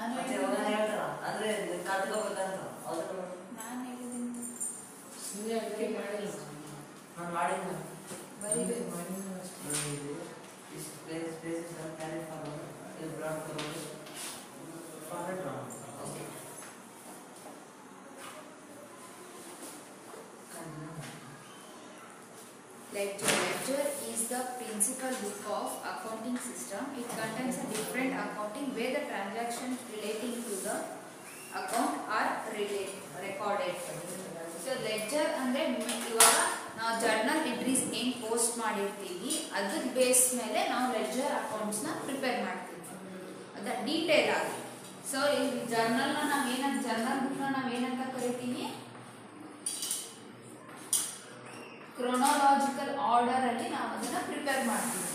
ನಾನು ಮತ್ತೆ ಯಾವಾಗ ಹೇಳ್ತಾರ ಅಂದ್ರೆ ಕಲ್ತ್ಕೋಬೇಕಂತ ಹೌದು ನಾನು ಹೇಳಿದ್ದೀನಿ ಸುಮ್ಮನೆ ಅದಕ್ಕೆ ಮಾಡಿಲ್ಲ ನಾನು ಮಾಡಿದ್ದೆ ಬರೀಬೇಕು ಮಾಡಿಲ್ಲ ಅಷ್ಟೇ. ಇಸ್ ಪ್ಲೇಸ್ ಪ್ಲೇಸಸ್ ಅಂತ ಕ್ಯಾರಿ ಫಾರ್ವರ್ಡ್ ಇದು brought forward forward okay Ledger. Ledger is the principal book of accounting system. It contains a different accounting where the transactions relating to the account are relate, recorded. So ledger ಅಂದರೆ ಇವಾಗ ನಾವು journal entries ಏನು post ಮಾಡಿರ್ತೀವಿ ಅದ್ರ base ಮೇಲೆ ನಾವು ledger ಅಕೌಂಟ್ಸ್ನ prepare ಮಾಡ್ತೀವಿ ಅದ ಡೀಟೇಲ್ ಆಗಿ ಸೊ ಈ ಜರ್ನಲ್ನ ನಾವು ಏನಂತ ಜರ್ನಲ್ ಬುಕ್ನ ನಾವು ಏನಂತ ಕರಿತೀವಿ ಕ್ರೊನಾಲಾಜಿಕಲ್ ಆರ್ಡರ್ ಅಲ್ಲಿ ನಾವು ಅದನ್ನ ಪ್ರಿಪೇರ್ ಮಾಡ್ತೀವಿ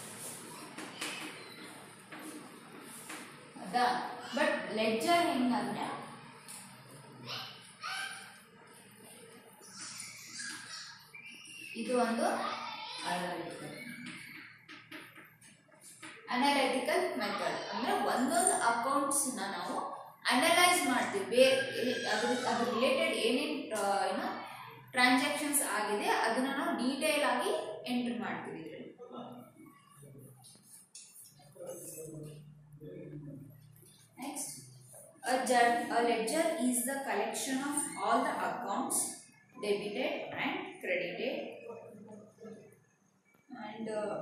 ಹೌದಾ ಬಟ್ ಲೆಡ್ಜರ್ ಹೆಂಗಂದ್ರೆ ಇದು ಒಂದು ಅನಾಲಿಟಿಕಲ್ ಮೆಥಡ್ ಅಂದ್ರೆ ಒಂದೊಂದು ಅಕೌಂಟ್ಸ್ನ ನಾವು ಅನಲೈಸ್ ಮಾಡ್ತೀವಿ ಬೇರೆ ಅದ್ರ ಅದ್ರ ರಿಲೇಟೆಡ್ ಏನೇನು ಏನೋ ಟ್ರಾನ್ಸಾಕ್ಷನ್ಸ್ ಆಗಿದೆ ಅದನ್ನ ನಾವು ಡೀಟೇಲ್ ಆಗಿ ಎಂಟ್ರಿ ಮಾಡ್ತೀವಿ ಇದರಲ್ಲಿ next A, jour- a ledger is the collection of all the accounts debited and credited and uh,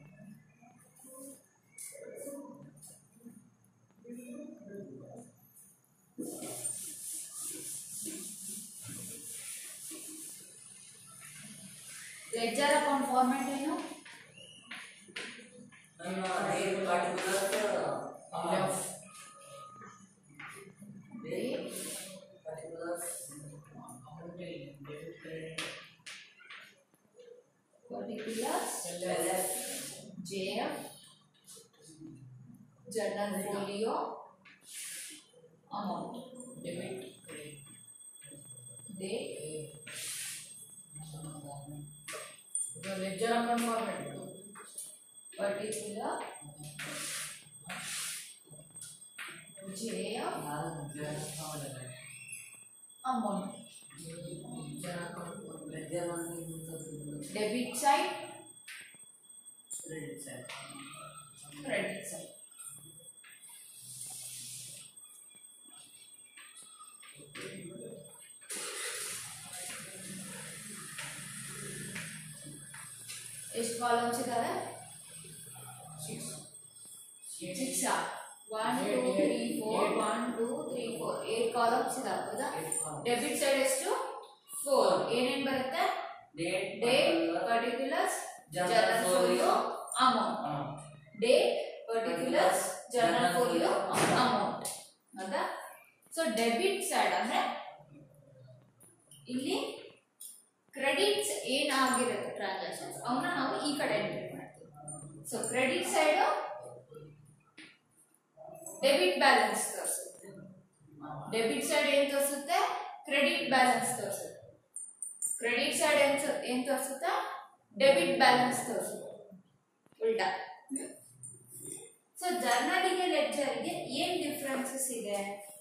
ledger account format ಏನು ನನ್ನ date particulars Left. Date particulars ಅಂದ್ರೆ debit credit particulars LF. J F journal folio amount debit credit date ಇದು ledger account format particular J F amount ledger account format ledger ಒಂದು debit side credit side credit side ಎಷ್ಟು columns ಇದಾವೆ six six one two three four one two three four eight columns ಇದಾವೆ ಹೌದಾ debit side ಎಷ್ಟು four ಏನೇನ್ ಬರುತ್ತೆ date date particulars Journal journal folio folio, amount date particulars journal Journal folio folio, amount ಹೌದಾ so debit side ಅಂದ್ರೆ ಇಲ್ಲಿ credits ಏನಾಗಿರುತ್ತೆ transactions ಅವನ್ನ ನಾವು ಈ ಕಡೆ ಎಂಟ್ರಿ ಮಾಡ್ತೀವಿ so credit side debit balance ತೋರಿಸುತ್ತೆ ಡೆಬಿಟ್ ಸೈಡ್ ಏನ್ ತೋರಿಸುತ್ತೆ ಕ್ರೆಡಿಟ್ ಬ್ಯಾಲೆನ್ಸ್ ತೋರಿಸುತ್ತೆ ಕ್ರೆಡಿಟ್ ಸೈಡ್ ಏನ್ ತೋ- ಏನ್ ತೋರಿಸುತ್ತೆ ಡೆಬಿಟ್ ಬ್ಯಾಲೆನ್ಸ್ ತೋರಿಸುತ್ತೆ ಉಲ್ಟಾ ಸೊ ಜರ್ನಲಿಗೆ ಲೆಡ್ಜರ್ಗೆ ಏನ್ ಡಿಫ್ರೆನ್ಸಸ್ ಇದೆ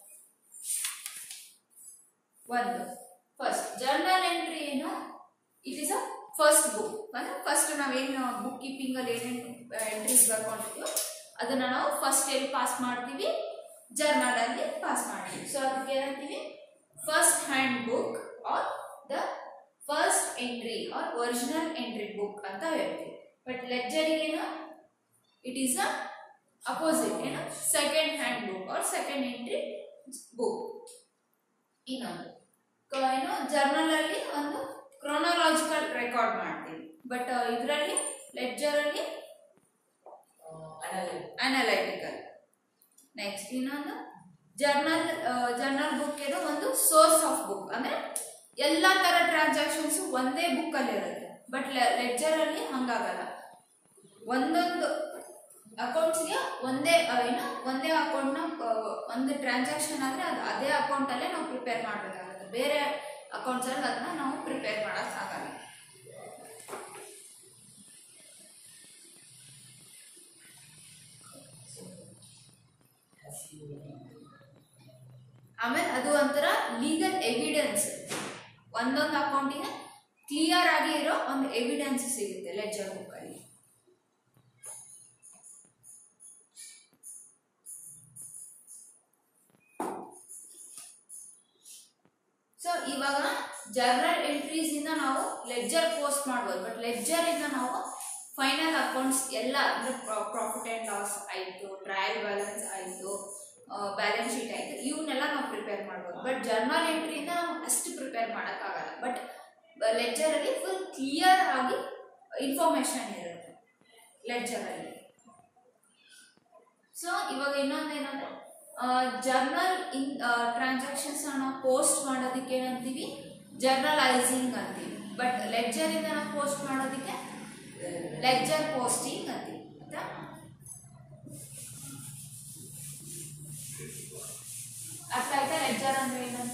ಒಂದು ಫಸ್ಟ್ ಜರ್ನಲ್ ಎಂಟ್ರಿ ಏನು it is a first book ಅಂದ್ರೆ ಫಸ್ಟ್ ನಾವೇನು ಬುಕ್ ಕೀಪಿಂಗ್ ಅಲ್ಲಿ ಏನೇನು ಎಂಟ್ರೀಸ್ ಬರ್ಕೊಂಡಿರ್ತೀವೋ ಅದನ್ನ ನಾವು ಫಸ್ಟ್ ಎಲ್ಲಿ ಪಾಸ್ ಮಾಡ್ತೀವಿ ಜರ್ನಲ್ ಅಲ್ಲಿ ಪಾಸ್ ಮಾಡ್ತೀವಿ ಸೊ ಅದಕ್ಕೆ ಏನಂತೀವಿ first hand book or the first entry or original entry book ಅಂತ ಹೇಳ್ತೀವಿ ಬಟ್ ಲೆಡ್ಜರಿಗೆ ಏನು ಇಟ್ ಈಸ್ ಅ ಅಪೋಸಿಟ್ ಏನು second hand book or second entry book ಇನ್ನೊಂದು ಕ- ಏನು ಜರ್ನಲ್ ಅಲ್ಲಿ ಒಂದು ಕ್ರೊನಾಲಾಜಿಕಲ್ ರೆಕಾರ್ಡ್ ಮಾಡ್ತೀವಿ ಬಟ್ ಇದರಲ್ಲಿ ಲೆಡ್ಜರ್ ಅಲ್ಲಿ ಅನಲೈಟಿಕಲ್ ನೆಕ್ಸ್ಟ್ ಇನ್ನೊಂದು ಜರ್ನಲ್ ಜರ್ನಲ್ ಬುಕ್ ಏನೋ ಒಂದು ಸೋರ್ಸ್ ಆಫ್ ಬುಕ್ ಅಂದ್ರೆ ಎಲ್ಲ ತರ ಟ್ರಾನ್ಸಾಕ್ಷನ್ಸ್ ಒಂದೇ ಬುಕ್ ಅಲ್ಲಿ ಇರುತ್ತೆ ಬಟ್ ಲೆಡ್ಜರ್ ಅಲ್ಲಿ ಹಂಗಾಗಲ್ಲ ಒಂದೊಂದು ಅಕೌಂಟ್ಸ್ಗೆ ಒಂದೇ ಆ, ಏನು ಒಂದೇ ಅಕೌಂಟ್ನ ಒಂದು ಟ್ರಾನ್ಸಾಕ್ಷನ್ ಆದರೆ ಅದು ಅದೇ ಅಕೌಂಟಲ್ಲೇ ನಾವು ಪ್ರಿಪೇರ್ ಮಾಡಬೇಕಾಗುತ್ತೆ ಬೇರೆ ಅಕೌಂಟ್ಸಲ್ಲಿ ಅದನ್ನ ನಾವು ಪ್ರಿಪೇರ್ ಮಾಡೋಕ್ಕಾಗಲ್ಲ ಆಮೇಲೆ ಅದು ಒಂಥರ ಲೀಗಲ್ ಎವಿಡೆನ್ಸ್ ಒಂದೊಂದು ಅಕೌಂಟಿಗೆ ಕ್ಲಿಯರ್ ಆಗಿ ಇರೋ ಒಂದು ಎವಿಡೆನ್ಸ್ ಸಿಗುತ್ತೆ ಲೆಡ್ಜರ್ ಬುಕ್ಕಲ್ಲಿ ಸೊ ಇವಾಗ ಜರ್ನಲ್ ಎಂಟ್ರೀಸ್ ಇಂದ ನಾವು ಲೆಡ್ಜರ್ ಪೋಸ್ಟ್ ಮಾಡ್ಬೋದು ಬಟ್ ಲೆಡ್ಜರ್ ಇಂದ ನಾವು ಫೈನಲ್ ಅಕೌಂಟ್ಸ್ ಎಲ್ಲ ಅಂದ್ರೆ ಪ್ರಾಫಿಟ್ ಅಂಡ್ ಲಾಸ್ ಆಯಿತು ಟ್ರಯಲ್ ಬ್ಯಾಲೆನ್ಸ್ ಆಯಿತು ಬ್ಯಾಲೆನ್ಸ್ ಶೀಟ್ ಆಯಿತು ಇವನ್ನೆಲ್ಲ ನಾವು ಪ್ರಿಪೇರ್ ಮಾಡ್ಬೋದು ಬಟ್ ಜರ್ನಲ್ ಎಂಟ್ರಿಯಿಂದ ನಾವು ಅಷ್ಟು ಪ್ರಿಪೇರ್ ಮಾಡೋಕ್ಕಾಗಲ್ಲ ಬಟ್ ಲೆಡ್ಜರಲ್ಲಿ ಫುಲ್ ಕ್ಲಿಯರ್ ಆಗಿ ಇನ್ಫಾರ್ಮೇಶನ್ ಇರುತ್ತೆ ಲೆಡ್ಜರಲ್ಲಿ ಸೊ ಇವಾಗ ಇನ್ನೊಂದು ಏನಂದ್ರೆ ಜರ್ನಲ್ ಇನ್ ಟ್ರಾನ್ಸಾಕ್ಷನ್ಸ್ ನಾವು ಪೋಸ್ಟ್ ಮಾಡೋದಕ್ಕೆ ಏನಂತೀವಿ ಜರ್ನಲೈಸಿಂಗ್ ಅಂತೀವಿ ಬಟ್ ಲೆಡ್ಜರ್ ಇಂದ ನಾವು ಪೋಸ್ಟ್ ಮಾಡೋದಕ್ಕೆ ಲೆಡ್ಜರ್ ಪೋಸ್ಟಿಂಗ್ ಅಂತೀವಿ ಆಯ್ತಾ ಅರ್ಥ ಆಯ್ತಾ ಲೆಡ್ಜರ್ ಅಂದ್ರೆ ಏನಂತ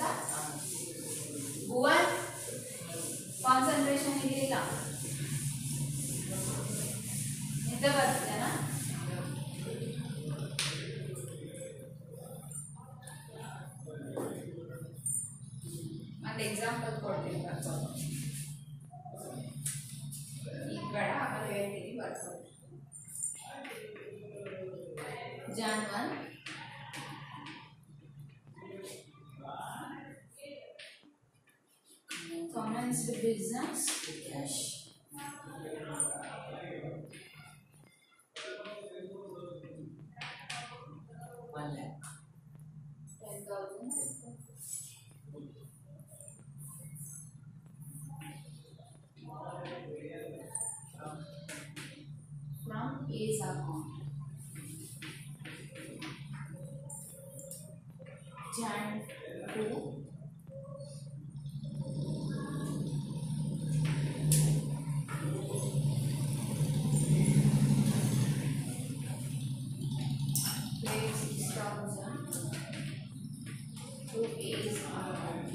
ಭುವನ್ ಕಾನ್ಸಂಟ್ರೇಷನ್ ಇದೆಯಿಲ್ಲ ನಿದ್ದೆ ಬರ್ತಿದೆನಾ ಒಂದು ಎಕ್ಸಾಂಪಲ್ ಕೊಡ್ತೀನಿ ಬರ್ಕೊಂಡು ಈಗ ಬೇಡ ಆಮೇಲೆ ಹೇಳ್ತೀನಿ ಬರ್ಕೊಂಡು Jan one commenced business Cash. One lakh. ten thousand from A's account. Jan two paid six thousand to A's account.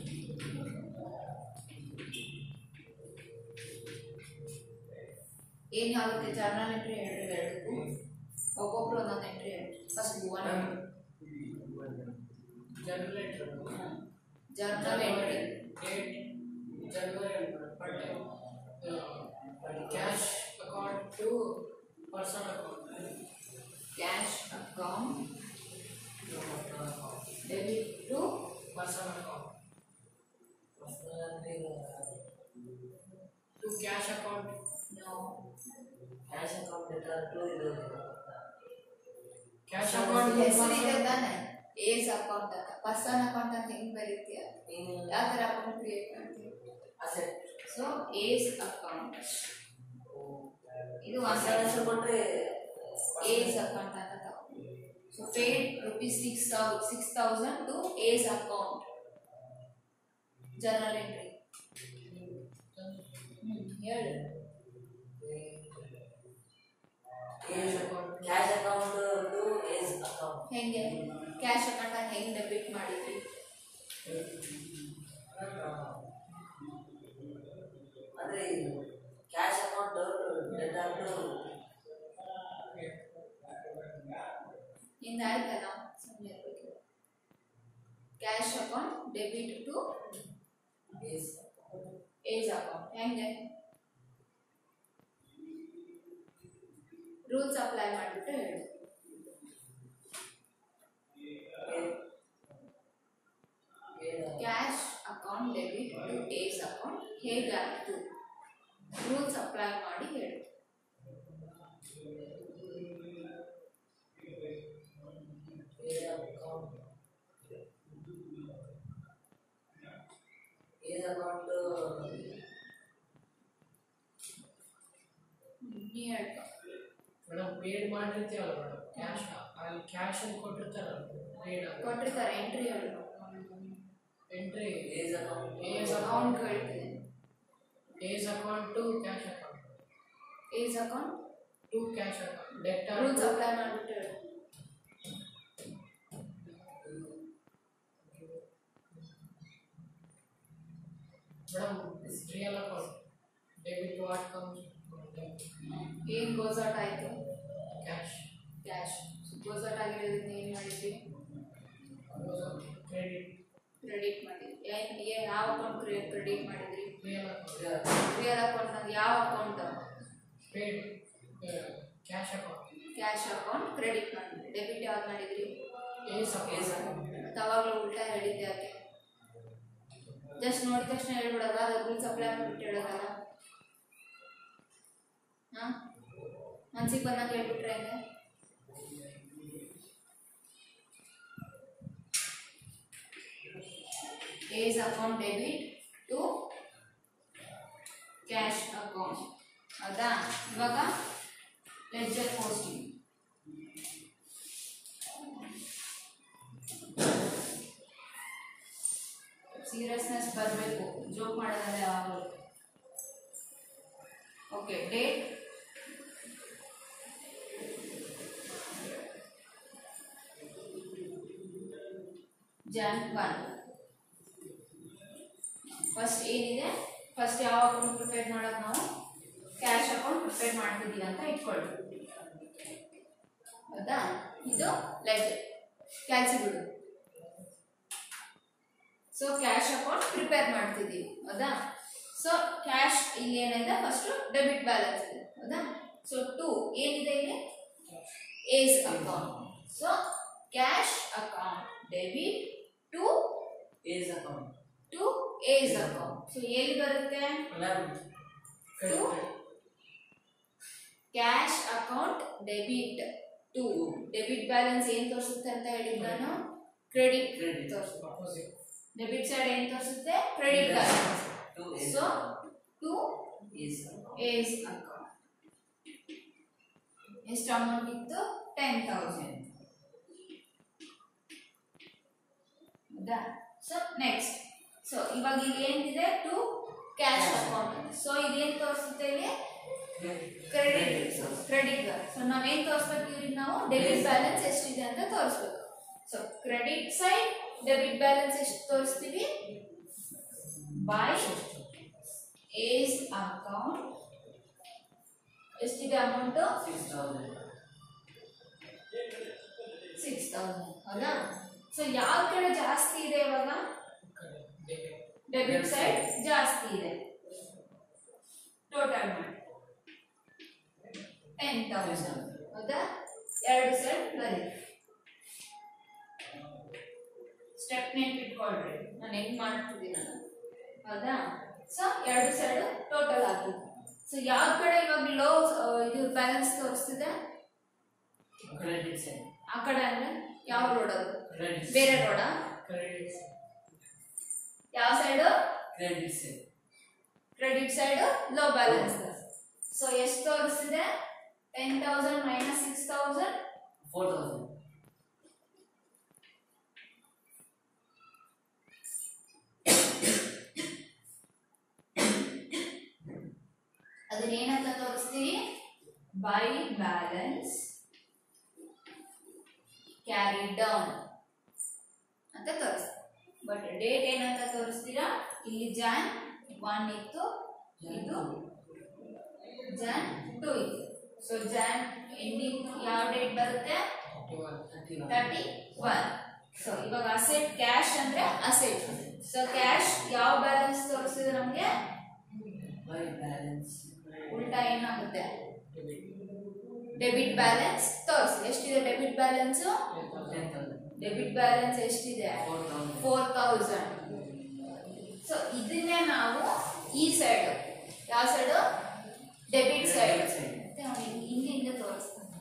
ಏನಾಗುತ್ತೆ ಜರ್ನಲ್ ಎಂಟ್ರಿ ಹೇಳ್ರಿ ಎರಡಕ್ಕೂ ಒಬ್ಬೊಬ್ರು ಒಂದೊಂದು ಎಂಟ್ರಿ ಹೇಳ್ರಿ first Bhuvan Journal entry. Journal entry Date, January per day. Uh, cash account to person account. Cash account debit to Person account. Personal ಅಂದ್ರೆ ಈಗ To cash account. No cash account data to ಇದು Cash account to ಹೆಸರಿದೆ person. ತಾನೆ A's account ಅಂತ person account ಅಂತ ಹೆಂಗ್ ಬರೀತೀಯ ಏನಿಲ್ಲ ಯಾವ ಥರ ಅಕೌಂಟ್ ಕ್ರಿಯೇಟ್ ಮಾಡ್ತೀವಿ ಅಸೆಟ್ ಸೊ ಏಸ್ ಅಕೌಂಟ್ ಇದು ಒಂದು ಹೆಸರು ಕೊಟ್ರೆ ಏಸ್ ಅಕೌಂಟ್ ಅಂತ ತಗೊಂಡು so paid rupees six six thousand to A's account journal entry ಹೇಳು cash account cash account to is account ಹೆಂಗೆ ಕ್ಯಾಶ್ ಅಕೌಂಟ್ ಹೆಂಗೆ ಡೆಬಿಟ್ ಮಾಡಿದ್ರಿ ಅಂದ್ರೆ ಕ್ಯಾಶ್ ಅಕೌಂಟ್ ಡೇಟಾ ಟು ಇಂದ ಆಯ್ತಲ್ಲ ಸುಮ್ಮನೆ ಇರ್ಬೇಕು cash account debit to is A's account ಹೆಂಗೆ ರೂಲ್ಸ್ ಅಪ್ಲೈ ಮಾಡಿಬಿಟ್ಟು ಹೇಳು cash account debit to A's account ಹೇಗಾಯ್ತು ರೂಲ್ಸ್ ಅಪ್ಲೈ ಮಾಡಿ ಹೇಳು is account ನೀ ಹೇಳ್ಕೊ ಮೇಡಮ್ ಪೇಡ್ ಮಾಡಿರ್ತೀವಲ್ಲ ಮೇಡಮ್ ಕ್ಯಾಶ್ ಅಲ್ಲಿ ಕ್ಯಾಶ್ ಅಂತ ಕೊಟ್ಟಿರ್ತಾರಲ್ಲ ಪೇಡ್ ಕೊಟ್ಟಿರ್ತಾರೆ ಎಂಟ್ರಿ ಹೇಳು entry is account A's account account ಹೇಳ್ತೀನಿ A's account to cash account A's account to cash account ಡೆಟ್ ರೂಲ್ಸ್ ಅಪ್ಲೈ ಮಾಡಿಬಿಟ್ಟು ಹೇಳು madam real account debit what comes ಏನು ಗೋಸ್ ಔಟ್ ಆಯಿತು ಕ್ಯಾಶ್ ಕ್ಯಾಶ್ ಗೋಸ್ ಔಟ್ ಆಗಿರೋದನ್ನ ಏನು ಮಾಡಿದ್ವಿ ಕ್ರೆಡಿಟ್ ಕ್ರೆಡಿಟ್ ಮಾಡಿದ್ರಿ ಏನ್- ಏ- ಯಾವ ಅಕೌಂಟ್ ಕ್ರೆಡಿಟ್ ಮಾಡಿದ್ರಿ ರಿಯಲ್ ಅಕೌಂಟ್ ರಿಯಲ್ ಅಕೌಂಟ್ ಯಾವ account paid cash account cash account credit ಮಾಡಿದ್ರಿ ಡೆಬಿಟ್ ಯಾವ್ದು ಮಾಡಿದ್ರಿ ಏಸ್ ಏಸ್ ಅಕೌಂಟ್ ಅಕೌಂಟ್ ಮತ್ತೆ ಅವಾಗಲೂ ಉಲ್ಟಾ ಹೇಳಿದ್ದೆ ಯಾಕೆ ಜಸ್ಟ್ ನೋಡಿದ ತಕ್ಷಣ ಹೇಳ್ಬಿಡೋದ ಅದು ರೂಲ್ಸ್ ಅಪ್ಲೈ ಮಾಡ್ಬಿಟ್ಟು ಹೇಳೋದಲ್ಲ ಹಾಂ ಮನ್ಸಿಗೆ ಬಂದಂಗೆ ಹೇಳ್ಬಿಟ್ರೆ ಹೆಂಗೆ A's account debit to cash account ಹೌದಾ ಇವಾಗ ಲೆಡ್ಜರ್ ಪೋಸ್ಟಿಂಗ್ ಸೀರಿಯಸ್ನೆಸ್ ಬರಬೇಕು ಜೋಕ್ ಮಾಡೋದಲ್ಲ ಯಾವಾಗಲೂ okay date Jan one first ಏನಿದೆ ಫಸ್ಟ್ ಯಾವ ಅಕೌಂಟ್ ಪ್ರಿಪೇರ್ ಮಾಡೋದು ನಾವು ಕ್ಯಾಶ್ ಅಕೌಂಟ್ ಪ್ರಿಪೇರ್ ಮಾಡ್ತಿದ್ದೀವಿ ಅಂತ ಇಟ್ಕೊಳ್ಳಿ ಹೌದಾ ಇದು ಲೆಜರ್ ಕ್ಯಾಲ್ಸಿ ಬಿಡು ಸೊ ಕ್ಯಾಶ್ ಅಕೌಂಟ್ ಪ್ರಿಪೇರ್ ಮಾಡ್ತಿದ್ದೀವಿ ಹೌದಾ ಸೊ ಕ್ಯಾಶ್ ಇಲ್ಲಿ ಏನಿದೆ ಫಸ್ಟ್ ಡೆಬಿಟ್ ಬ್ಯಾಲೆನ್ಸ್ ಇದೆ ಹೌದಾ ಸೊ ಟು ಏನಿದೆ ಇಲ್ಲಿ A's account so cash account debit to A's account to A's account so ಎಲ್ಲಿ ಬರುತ್ತೆ to cash account debit to debit balance ಏನ್ ತೋರಿಸುತ್ತೆ ಅಂತ ಹೇಳಿದ್ ನಾನು ಕ್ರೆಡಿಟ್ Credit. ತೋರಿಸುತ್ತೆ ಅಪೋಸಿಟ್ ಡೆಬಿಟ್ ಸೈಡ್ ಏನ್ ತೋರಿಸುತ್ತೆ credit balance to A's so to A's A's account ಎಷ್ಟು ಅಮೌಂಟ್ ಇತ್ತು ಟೆನ್ ತೌಸಂಡ್ ಹೌದಾ ಸೊ ನೆಕ್ಸ್ಟ್ ಸೊ ಇವಾಗ ಇಲ್ಲಿ ಏನಿದೆ ಟು ಕ್ಯಾಶ್ ಅಕೌಂಟ್ ಸೊ ಇದೇನ್ ತೋರಿಸುತ್ತೆ ಇಲ್ಲಿ ಕ್ರೆಡಿಟ್ ಕ್ರೆಡಿಟ್ ಸೊ ನಾವೇನ್ ತೋರಿಸ್ಬೇಕು ಇವ್ರಿಗೆ ನಾವು ಡೆಬಿಟ್ ಬ್ಯಾಲೆನ್ಸ್ ಎಷ್ಟಿದೆ ಅಂತ ತೋರಿಸ್ಬೇಕು so credit side debit balance ಎಷ್ಟು ತೋರಿಸ್ತೀವಿ ಬೈ ಏಸ್ ಅಕೌಂಟ್ ಎಷ್ಟಿದೆ amount six thousand six thousand ಹೌದಾ ಸೊ ಯಾವ ಕಡೆ ಜಾಸ್ತಿ ಇದೆ ಇವಾಗ ಡೆಬಿಟ್ ಸೈಡ್ ಜಾಸ್ತಿ ಇದೆ ಟೋಟಲ್ ಮಾಡಿ ಟೆನ್ ತೌಸಂಡ್ ಹೌದಾ ಎರಡು ಸೈಡ್ ಬರೀ ಸ್ಟೆಪ್ ನೆನ್ಪಿಟ್ಕೊಳ್ರಿ ನಾನು ಹೆಂಗ್ ಮಾಡ್ತಿದ್ದೀನಿ ನಾನು ಹೌದಾ ಸೊ ಎರಡು ಸೈಡ್ ಟೋಟಲ್ ಆಗಿದೆ ಸೊ ಯಾವ ಕಡೆ ಇವಾಗ ಲೋ ಇದು ಬ್ಯಾಲೆನ್ಸ್ ತೋರಿಸ್ತಿದೆ ಕ್ರೆಡಿಟ್ ಸೈಡ್ ಆ ಕಡೆ ಅಂದ್ರೆ ಯಾವ ರೋಡ್ ಅದು ಕ್ರೆಡಿಟ್ ಬೇರೆ ರೋಡಾ ಕ್ರೆಡಿಟ್ ಯಾವ side credit side credit side low balance so ಎಷ್ಟು ತೋರಿಸ್ತಿದೆ ten thousand minus six thousand four thousand ಅದನ್ನ ಏನಂತ ತೋರಿಸ್ತೀವಿ ಬೈ ಬ್ಯಾಲೆನ್ಸ್ ಕ್ಯಾರಿ ಡೌನ್ ಅಂತ ತೋರಿಸ್ತೀವಿ ಬಟ್ ಡೇಟ್ ಏನಂತ ತೋರಿಸ್ತೀರಾ ಇಲ್ಲಿ ಜಾನ್ ಒನ್ ಇತ್ತು ಇದು ಜಾನ್ ಟೂ ಇತ್ತು ಸೊ ಜಾನ್ ಎಂಡಿಂಗ್ ಯಾವ ಡೇಟ್ ಬರುತ್ತೆ thirty one thirty one so ಇವಾಗ ಅಸೆಟ್ ಕ್ಯಾಶ್ ಅಂದ್ರೆ ಅಸೆಟ್ ಸೊ ಕ್ಯಾಶ್ ಯಾವ ಬ್ಯಾಲೆನ್ಸ್ ತೋರಿಸಿದ್ರೆ ನಮಗೆ ಬೈ ಬ್ಯಾಲೆನ್ಸ್ ಉಲ್ಟಾ ಏನಾಗುತ್ತೆ ಡೆಬಿಟ್ ಬ್ಯಾಲೆನ್ಸ್ ತೋರಿಸಿ ಎಷ್ಟಿದೆ debit balance ten thousand debit balance ಎಷ್ಟಿದೆ four thousand four thousand so ಇದನ್ನೇ ನಾವು ಈ ಸೈಡ್ ಯಾವ side debit side Debit side. ಹಿಂದಿಂದ ತೋರಿಸ್ತಾನೆ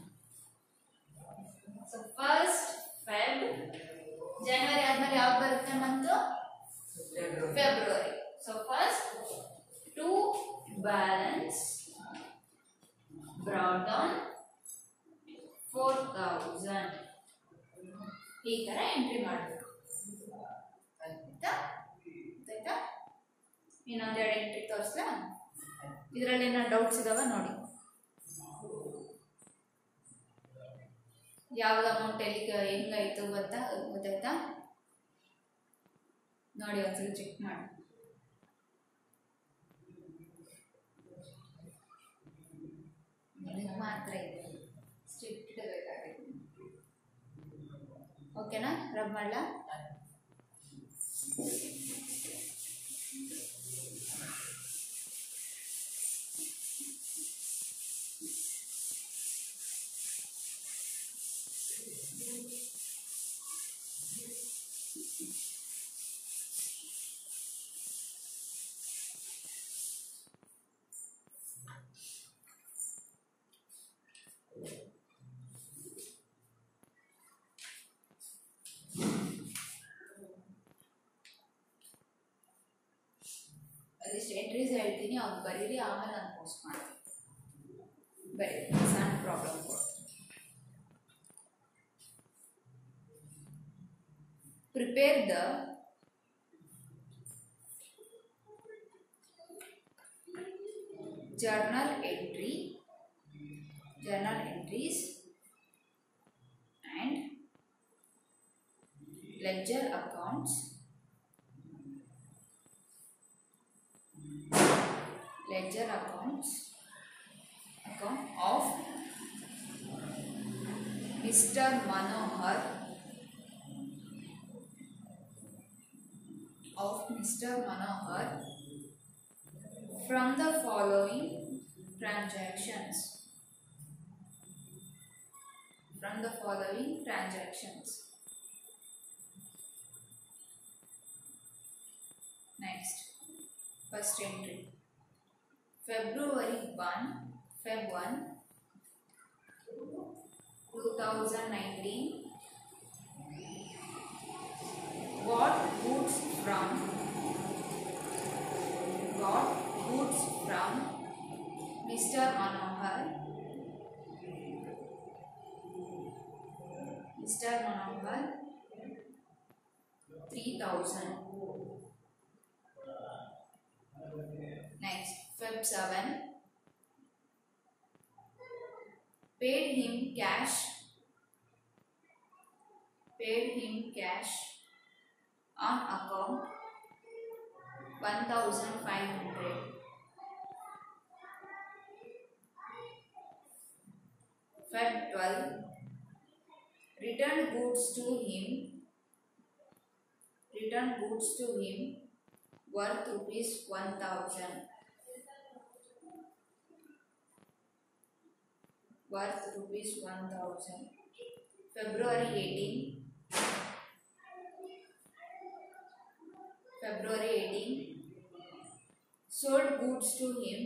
ಸೊ ಫಸ್ಟ್ ಫೆಬ್ ಜನವರಿ ಆದ್ಮೇಲೆ ಯಾವ್ದು ಬರುತ್ತೆ month February so first to balance brought down four thousand ಈ ಥರ ಎಂಟ್ರಿ ಮಾಡಬೇಕು ಆಯ್ತಾ ಆಯ್ತಾ ಇನ್ನೊಂದೆರಡು ಎಂಟ್ರಿ ತೋರಿಸ್ಲಾ ಇದರಲ್ಲಿ ಏನೋ ಡೌಟ್ಸ್ ಇದಾವ ನೋಡಿ ಯಾವ್ದು ಅಮೌಂಟ್ ಎಲ್ಲಿ ಹೆಂಗಾಯ್ತು ಗೊತ್ತಾ ಗೊತ್ತಾಯ್ತಾ ನೋಡಿ ಒಂದ್ಸಲ ಚೆಕ್ ಮಾಡಿ ನನಗೆ ಮಾತ್ರ ಇದೆ ಸ್ಟ್ರಿಕ್ಟ್ ಇಡಬೇಕಾಗಿದೆ ಓಕೆನಾ ರಬ್ ಮಾಡಲಾ ಅದಿಷ್ಟು ಎಂಟ್ರೀಸ್ ಹೇಳ್ತೀನಿ ಅವ್ನು ಬರೀರಿ ಆಮೇಲೆ ನಾನು ಪೋಸ್ಟ್ ಮಾಡ್ತೀನಿ ಬರೀರಿ ಸಣ್ಣ ಪ್ರಾಬ್ಲಮ್ ಕೊಡ್ತೀನಿ prepare the journal entry journal entries and ledger accounts ledger accounts account of Mr. Manohar of Mr. Manohar from the following transactions. From the following transactions. Next, first entry. February 1, Feb 1, 2019. Got goods from got goods from Mr. Manohar. Mr. Manohar, 3000. Next, Feb 7. Paid him cash. Paid him cash on account 1500 Feb 12 Return goods to him Return goods to him worth rupees 1000 worth rupees 1000 February 18 February 18 sold goods to him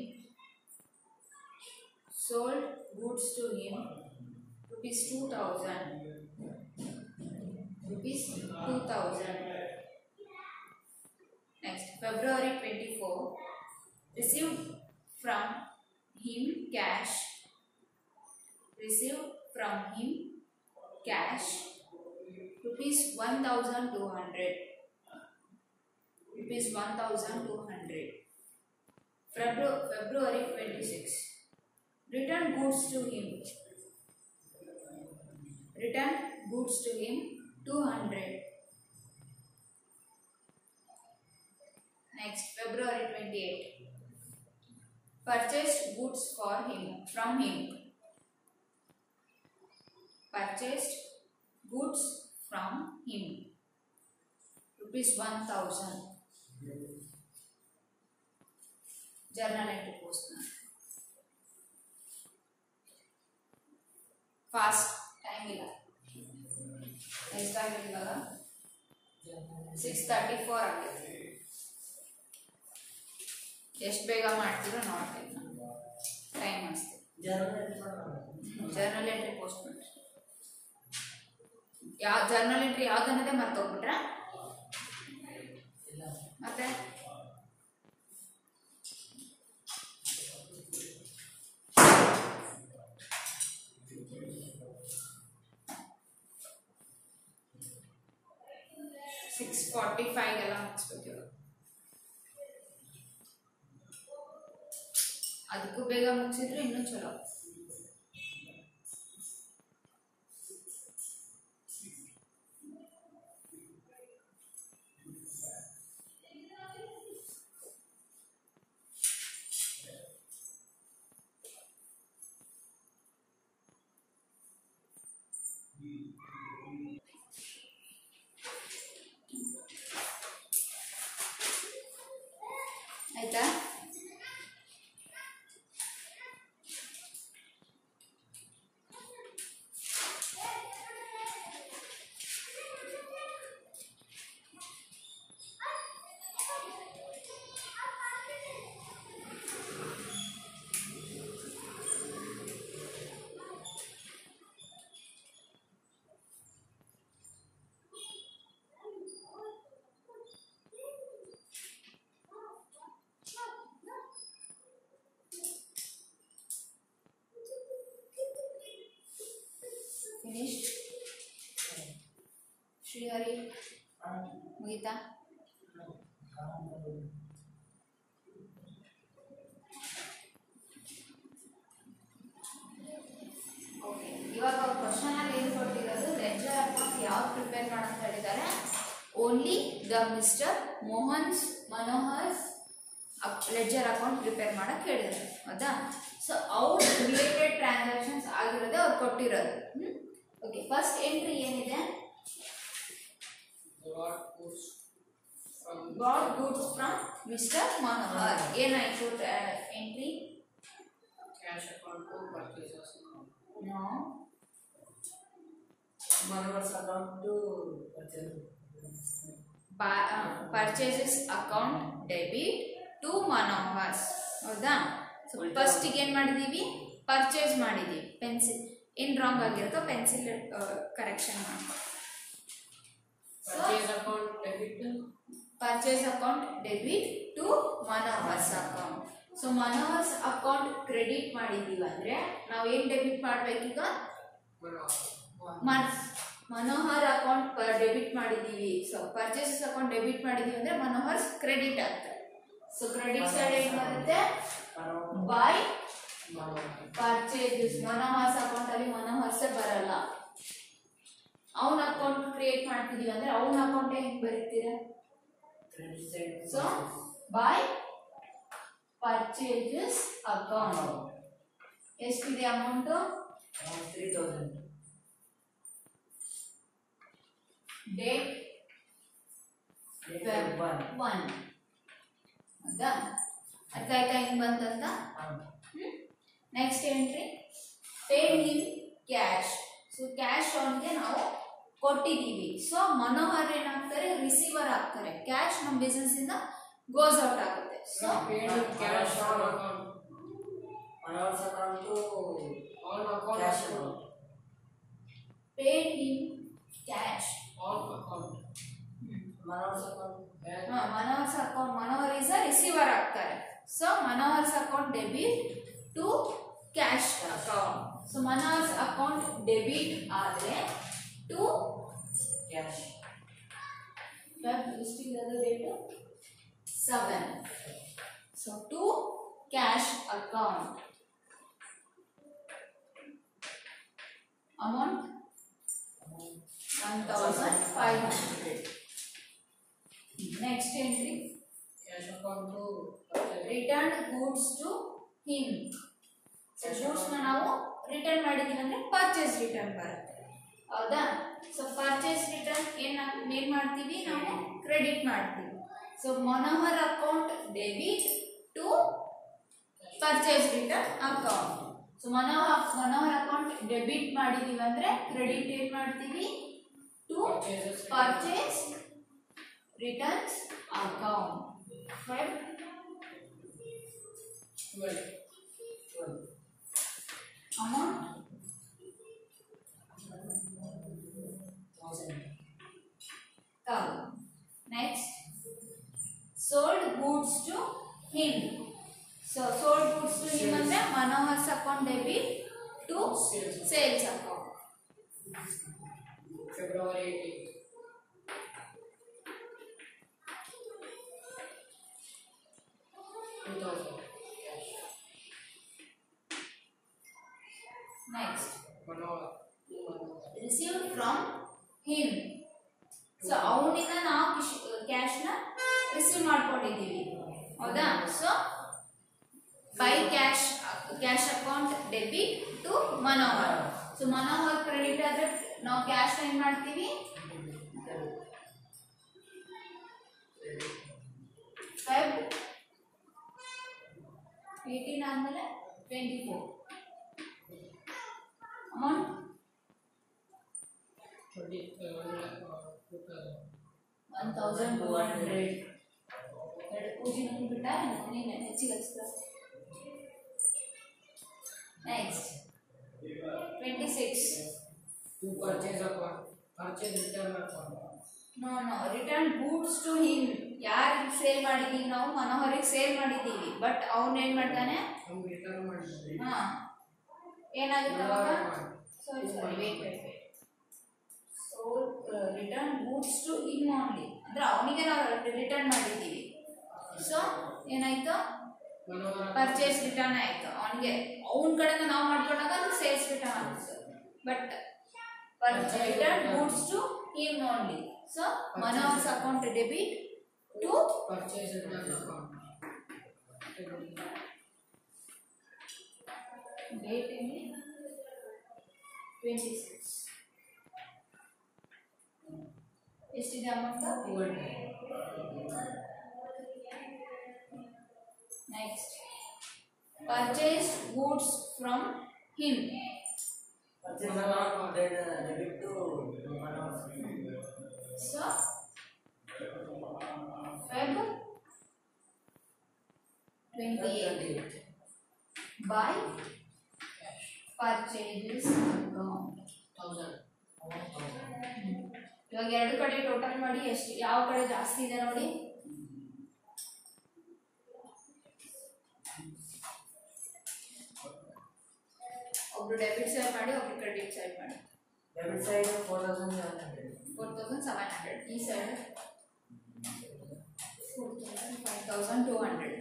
sold goods to him rupees 2000 rupees 2000 next February 24 received from him cash received from him cash rupees 1200 rupees 1200 Febru- February 26 return goods to him return goods to him 200 next February 28 purchased goods for him from him purchased goods from him rupees 1000 journal entry post fast time ಇಲ್ಲ ಎಷ್ಟಾಗಿದೆ ಇವಾಗ six thirty four ಆಗಿದೆ ಎಷ್ಟು ಬೇಗ ಮಾಡ್ತೀರೋ ನೋಡ್ತೀನಿ ನಾನು time ಅನಿಸ್ತೀನಿ ಜರ್ನಲ್ ಎಂಟ್ರಿ ಪೋಸ್ಟ್ ಮಾಡಿ ಯಾವ ಜರ್ನಲ್ ಎಂಟ್ರಿ ಯಾವ್ದನ್ನದೇ ಮರ್ತೋಗ್ಬಿಟ್ರಾ ಮತ್ತೆ ಸಿಕ್ಸ್ ಫಾರ್ಟಿ ಫೈವ್ ಎಲ್ಲ ಮುಗಿಸ್ಬೇಕು ಇವಾಗ ಅದಕ್ಕೂ ಬೇಗ ಮುಗಿಸಿದ್ರೆ ಇನ್ನೂ ಚಲೋ ಆಯ್ತಾ ಫಿನಿಶ್ಡ್ ಶ್ರೀಹರಿ ಮುಗಿತಾ ಓಕೆ ಇವಾಗ ಕ್ವಶನ್ ಅಲ್ಲಿ ಏನು ಕೊಟ್ಟಿರೋದು ಲೆಜರ್ ಅಕೌಂಟ್ ಯಾವ್ದು ಪ್ರಿಪೇರ್ ಮಾಡಂತ ಹೇಳಿದ್ದಾರೆ only the mister Mohan's Manohar's ledger account prepare ಮಾಡಕ್ ಹೇಳಿದ್ದಾರೆ ಹೌದಾ ಸೊ ಅವ್ರ ರಿಲೇಟೆಡ್ ಟ್ರಾನ್ಸಾಕ್ಷನ್ಸ್ ಆಗಿರೋದೇ ಅವ್ರು ಕೊಟ್ಟಿರೋದು ಓಕೆ ಫಸ್ಟ್ ಎಂಟ್ರಿ ಏನಿದೆ Got goods from got goods from mister Manohar ಏನಾಯ್ತು entry cash account to purchases account. No Monoverse account to purchase. Purchases account debit to Manohar's ಹೌದಾ ಸೊ ಫಸ್ಟಿಗೆ ಏನು ಮಾಡಿದ್ದೀವಿ ಪರ್ಚೇಸ್ ಮಾಡಿದ್ದೀವಿ ಪೆನ್ಸಿಲ್ ಏನು ರಾಂಗ್ ಆಗಿರುತ್ತೋ ಪೆನ್ಸಿಲ್ ಕರೆಕ್ಷನ್ ಮಾಡ್ಕೊ Purchase account debit purchase account debit to Manohar's account so Manohar's account credit ಮಾಡಿದ್ದೀವಿ ಅಂದರೆ ನಾವು ಏನು ಡೆಬಿಟ್ ಮಾಡಬೇಕೀಗ Manoj. ಮನ್ ಮನೋಹರ್ ಅಕೌಂಟ್ ಡೆಬಿಟ್ ಮಾಡಿದ್ದೀವಿ ಸೊ ಪರ್ಚೇಸಸ್ ಅಕೌಂಟ್ ಡೆಬಿಟ್ ಮಾಡಿದ್ದೀವಿ ಅಂದರೆ ಮನೋಹರ್ಸ್ ಕ್ರೆಡಿಟ್ ಆಗ್ತದೆ ಸೊ ಕ್ರೆಡಿಟ್ ಸೈಡ್ ಏನು ಬರುತ್ತೆ Around by Monoverse. Purchases Manohar's account ಅಲ್ಲಿ ಮನೋಹರ್ಸೇ ಬರಲ್ಲ ಅವನ ಅಕೌಂಟ್ ಕ್ರಿಯೇಟ್ ಮಾಡ್ತಿದೀವಿ ಅಂದ್ರೆ ಅವನ ಅಕೌಂಟ್ ಹೆಂಗ್ ಬರೀತೀರಾ Credit side. So by purchases account ಎಷ್ಟಿದೆ amount Around three thousand. Date Date one. One ಹೌದಾ ಅರ್ಥ ಆಯ್ತಾ ಹೆಂಗ್ ಬಂತಂತ Um, next entry paid in cash so cash ಅವನಿಗೆ ನಾವು ಕೊಟ್ಟಿದ್ದೀವಿ ಸೊ ಮನೋಹರ್ ಏನಾಗ್ತಾರೆ ರಿಸೀವರ್ ಆಗ್ತಾರೆ ಕ್ಯಾಶ್ ನಮ್ಮ ಬಿಸ್ನೆಸ್ ಇಂದ ಗೋಸ್ ಔಟ್ ಆಗುತ್ತೆ so Paid in cash on account. Monoverse account to On account. cash account. Paid in cash On account. Monoverse account. Bank. Manohar's account Manohar is a receiver ಆಗ್ತಾರೆ so Manohar's account debit to cash account so Manohar's account debit ಆದರೆ to Cash. Feb ಎಷ್ಟಿರೋದು date seven so to cash account amount one thousand five hundred next entry Cash account to purchase. Return goods to him so ಗೂಡ್ಸ್ನ ನಾವು return ಮಾಡಿದ್ದೀವಿ ಅಂದರೆ purchase return ಬರುತ್ತೆ ಹೌದಾ so purchase return ಏನು ಏನು ಮಾಡ್ತೀವಿ ನಾವು ಕ್ರೆಡಿಟ್ ಮಾಡ್ತೀವಿ so Manohar account debit to purchase return account so Manohar Manohar account debit ಮಾಡಿದ್ದೀವಿ ಅಂದರೆ ಕ್ರೆಡಿಟ್ ಏನು ಮಾಡ್ತೀವಿ to Purchases. Purchase returns account right Twelve. Twelve. amount Thousand. cow. Next, sold goods to him. So sold goods to him ಅಂದ್ರೆ Manohar's account debit to Sales. Sales account February 18th. Two thousand. Cash. Next Manoj. Manoj. Received from him so ಅವನಿಂದ ನಾವು ಕ್ಯಾಶ್ನ receive ಮಾಡ್ಕೊಂಡಿದ್ದೀವಿ ಹೌದಾ so by cash cash account debit to Manohar so Manohar credit ಆದ್ರೆ ನಾವು cash ಏನು ಮಾಡ್ತೀವಿ ಫೆಬ್ ಏಯ್ಟೀನ್ ಆದಮೇಲೆ twenty four amount Twenty. Uh, one lakh, uh, two thousand. One thousand two hundred ಎರಡು ಪೂಜೆ ಬಿಟ್ಟ ನೀನು ಹೆಚ್ಚಿಗೆ ಹಚ್ಕೊ next twenty six Two purchase account. Purchase return account. No no return goods to him ಯಾರಿಗೆ sale ಮಾಡಿದ್ದೀವಿ ನಾವು ಮನೋಹರಿಗೆ ಸೇಲ್ ಮಾಡಿದ್ದೀವಿ ಬಟ್ ಅವ್ನು ಏನು ಮಾಡ್ತಾನೆ ನಮ್ಗೆ return ಮಾಡಿದ್ರಿ. ಹಾಂ ಏನಾಗುತ್ತೆ ಅವಾಗ Manoj account. Sorry sorry wait wait wait return goods to him only ಅಂದ್ರೆ ಅವನಿಗೆ ನಾವು ರಿಟರ್ನ್ ಮಾಡಿದ್ದೀವಿ ಸೊ ಏನಾಯ್ತು ಮನೋಹರ ಪರ್ಚೇಸ್ ರಿಟರ್ನ್ ಆಯ್ತು ಅವನಿಗೆ ಅವನ ಕಡೆಯಿಂದ ನಾವು ಮಾಡ್ಕೊಂಡಾಗ ಅದು ಸೇಲ್ಸ್ ರಿಟರ್ನ್ ಆಗುತ್ತೆ but return goods to him only so Mano's account debit to purchase return account date ಎಲ್ಲಿ ಟ್ವೆಂಟಿ ಸಿಕ್ಸ್ ಎಷ್ಟಿದೆ amount next purchase goods from him Purchase amount then uh, debit to Manoj. So Feb twenty eight by purchases account thousand ಇವಾಗ ಎರಡು ಕಡೆ total ಮಾಡಿ ಎಷ್ಟು ಯಾವ ಕಡೆ ಜಾಸ್ತಿ ಇದೆ ನೋಡಿ ಒಬ್ರು ಡೆಬಿಟ್ ಸೈಡ್ ಮಾಡಿ ಒಬ್ರು ಕ್ರೆಡಿಟ್ ಸೈಡ್ ಮಾಡಿ Debit side four thousand seven hundred. Four thousand seven hundred ಈ side four thousand five thousand two hundred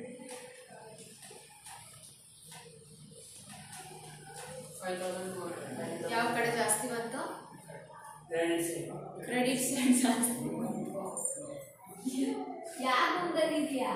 five thousand two hundred ಯಾವ ಕಡೆ ಜಾಸ್ತಿ ಬಂತು Credit side. ಕ್ರೆಡಿಟ್ ಸೈಡ್ ಜಾಸ್ತಿ ಯಾಕೆ ಮುಂದಲ್ಲಿದ್ಯಾ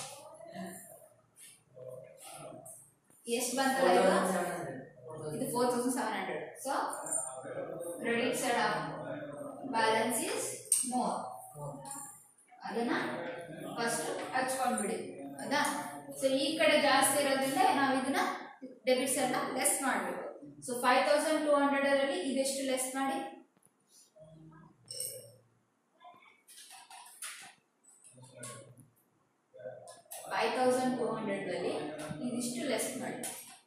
ಎಷ್ಟು ಬಂತಲ್ಲ Four ಇದು thousand seven hundred. Four thousand. ಇದು four thousand seven hundred so credit side balance is more Four. ಅದನ್ನ ಫಸ್ಟ್ ಹಚ್ಕೊಂಡ್ಬಿಡಿ ಹೌದಾ ಸೊ ಈ ಕಡೆ ಜಾಸ್ತಿ ಇರೋದ್ರಿಂದ ನಾವು ಇದನ್ನ ಡೆಬಿಟ್ಸ್ ಎಲ್ಲ ಲೆಸ್ ಮಾಡಬೇಕು so five thousand two hundred ಅಲ್ಲಿ ಇದೆಷ್ಟು ಲೆಸ್ ಮಾಡಿ ಫೈವ್ ತೌಸಂಡ್ ಟೂ ಹಂಡ್ರೆಡ್ ಅಲ್ಲಿ ಇದಿಷ್ಟು ಲೆಸ್ ಮಾಡಿ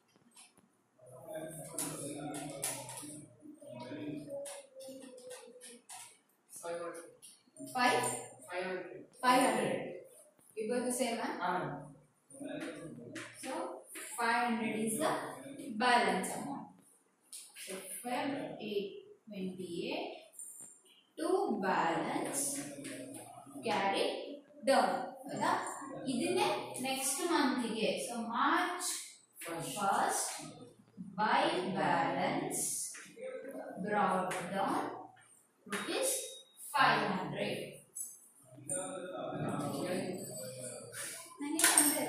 five hundred five five hundred five hundred ಇಬ್ಬರು ಸೇಮಾ Ah, So 500 is the balance amount. So Feb 828 to balance carry down. ಹೌದಾ ಇದನ್ನೇ ನೆಕ್ಸ್ಟ್ ಮಂತಿಗೆ so March first by balance brought down rupees five hundred ನನಗೆ ಅಂದ್ರೆ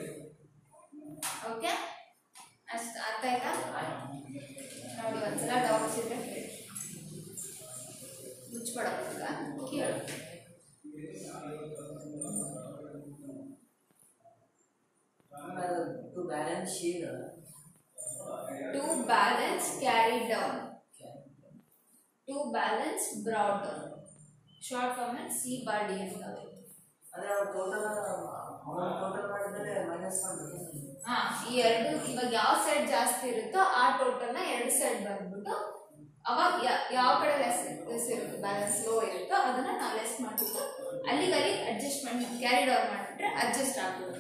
okay ಅಷ್ಟು ಅರ್ಥ ಆಯ್ತಾ ನೋಡಿ ಒಂದ್ಸಲ ಡೌಟ್ಸ್ ಇದ್ರೆ ಕೇಳಿ ಮುಚ್ಕೊಡಕ್ಕ ಕೇಳು to balance sheet. To balance carry down to balance brought down short form C bar D ಅಂತ ಅಂದ್ರೆ ಅವ್ರು ಟೋಟಲ್ ಅಮೌಂಟ್ ಟೋಟಲ್ ಮಾಡಿದ್ರೆ ಮೈನಸ್ ಮಾಡ್ಬೇಕು ಹಾ ಈ ಎರಡು ಇವಾಗ ಯಾವ ಸೈಡ್ ಜಾಸ್ತಿ ಇರುತ್ತೋ ಆ ಟೋಟಲ್ನ ಎರಡು ಸೈಡ್ ಬಂದ್ಬಿಟ್ಟು ಅವಾಗ ಯಾ- ಯಾವ ಕಡೆ ಲೆಸ್ ಲೆಸ್ ಇರುತ್ತೆ ಬ್ಯಾಲೆನ್ಸ್ ಲೋ ಇರುತ್ತೋ ಅದನ್ನ ನಾವು ಲೆಸ್ ಮಾಡ್ಬಿಟ್ಟು ಅಲ್ಲಿಗೆ ಅಲ್ಲಿ ಅಡ್ಜಸ್ಟ್ಮೆಂಟ್ ಕ್ಯಾರಿ ಡೌನ್ ಮಾಡಿಬಿಟ್ರೆ ಅಡ್ಜಸ್ಟ್ ಆಗ್ಬೋದು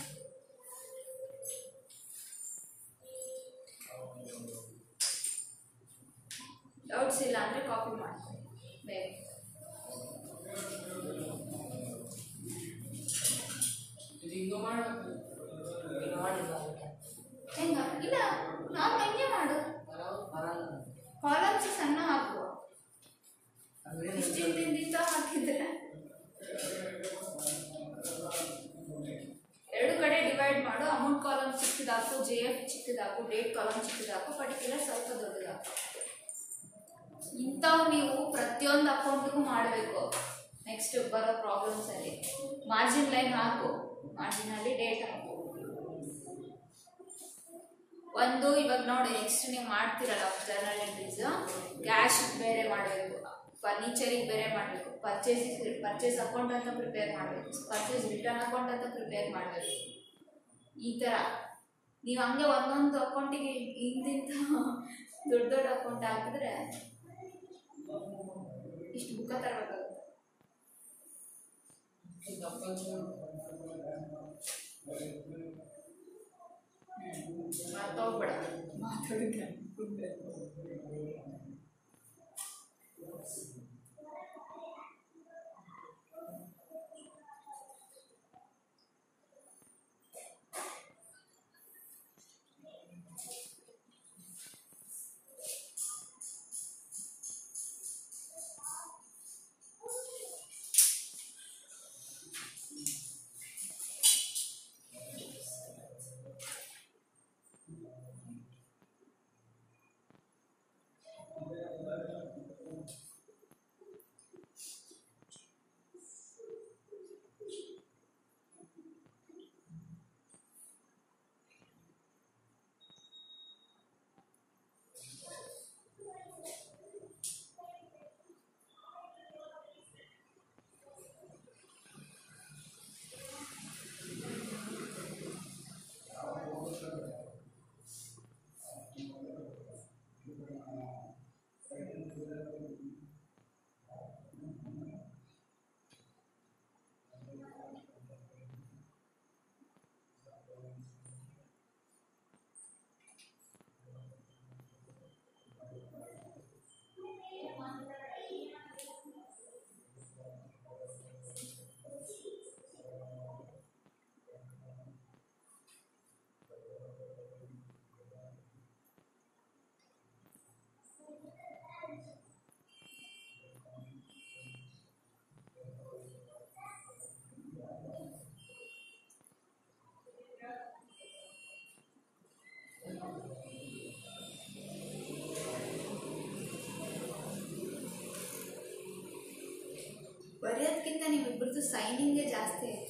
ಡೌಟ್ಸ್ ಇಲ್ಲ ಅಂದ್ರೆ ಕಾಪಿ ಮಾಡ್ಕೊಳ್ಳಿ ಬೇಗ ಇದು ಹಿಂಗೆ ಮಾಡಬೇಕು ಈಗ ಮಾಡಿಲ್ಲ ಅದಕ್ಕೆ ಹೆಂಗ ಇಲ್ಲ ನಾವು ಹೆಂಗೆ ಮಾಡು ಬರೋದು ಬರಲ್ಲ ಕಾಲಮ್ಸ್ ಸಣ್ಣ ಹಾಕುವ ಅಂದ್ರೆ ಇಷ್ಟಿಂದ ಹಾಕಿದ್ರೆ ಎರಡು ಕಡೆ ಡಿವೈಡ್ ಮಾಡು ಅಮೌಂಟ್ ಕಾಲಮ್ ಚಿಕ್ಕದಾಕು ಜೆ ಎಫ್ ಚಿಕ್ಕದಾಕು ಡೇಟ್ ಕಾಲಮ್ ಚಿಕ್ಕದಾಕು ಪರ್ಟಿಕ್ಯುಲರ್ ಸ್ವಲ್ಪ ದೊಡ್ಡದಾಕು ಇಂಥವು ನೀವು ಪ್ರತಿಯೊಂದು ಅಕೌಂಟಿಗೂ ಮಾಡಬೇಕು ನೆಕ್ಸ್ಟ್ ಬರೋ ಪ್ರಾಬ್ಲಮ್ಸ್ ಅಲ್ಲಿ ಮಾರ್ಜಿನ್ ಲೈನ್ ಹಾಕು ಮಾರ್ಜಿನ್ ಅಲ್ಲಿ ಡೇಟ್ ಹಾಕು ಒಂದು ಇವಾಗ ನೋಡಿ ನೆಕ್ಸ್ಟ್ ನೀವು ಮಾಡ್ತಿರಲ್ಲ ಜರ್ನಲ್ ಎಂಟ್ರೀಸ್ ಕ್ಯಾಶ್ ಬೇರೆ ಮಾಡಬೇಕು ಫರ್ನಿಚರಿಗೆ ಬೇರೆ ಮಾಡಬೇಕು ಪರ್ಚೇಸ್ ಪರ್ಚೇಸ್ ಅಕೌಂಟ್ ಅಂತ ಪ್ರಿಪೇರ್ ಮಾಡಬೇಕು ಪರ್ಚೇಸ್ ರಿಟರ್ನ್ ಅಕೌಂಟ್ ಅಂತ ಪ್ರಿಪೇರ್ ಮಾಡಬೇಕು ಈ ಥರ ನೀವು ಹಂಗೆ ಒಂದೊಂದು ಅಕೌಂಟಿಗೆ ಇಂತಿಂತ ದೊಡ್ಡ ದೊಡ್ಡ ಅಕೌಂಟ್ ಹಾಕಿದ್ರೆ ಇಷ್ಟು ಬುಕ್ಕ ತರಬೇಕಾಗುತ್ತೆ ಮರ್ತೋಗ್ಬೇಡ ಮಾತಾಡಿದ್ರೆ ಇವ್ರದ್ದು ಸೈನಿಂಗೇ ಜಾಸ್ತಿ ಆಯ್ತು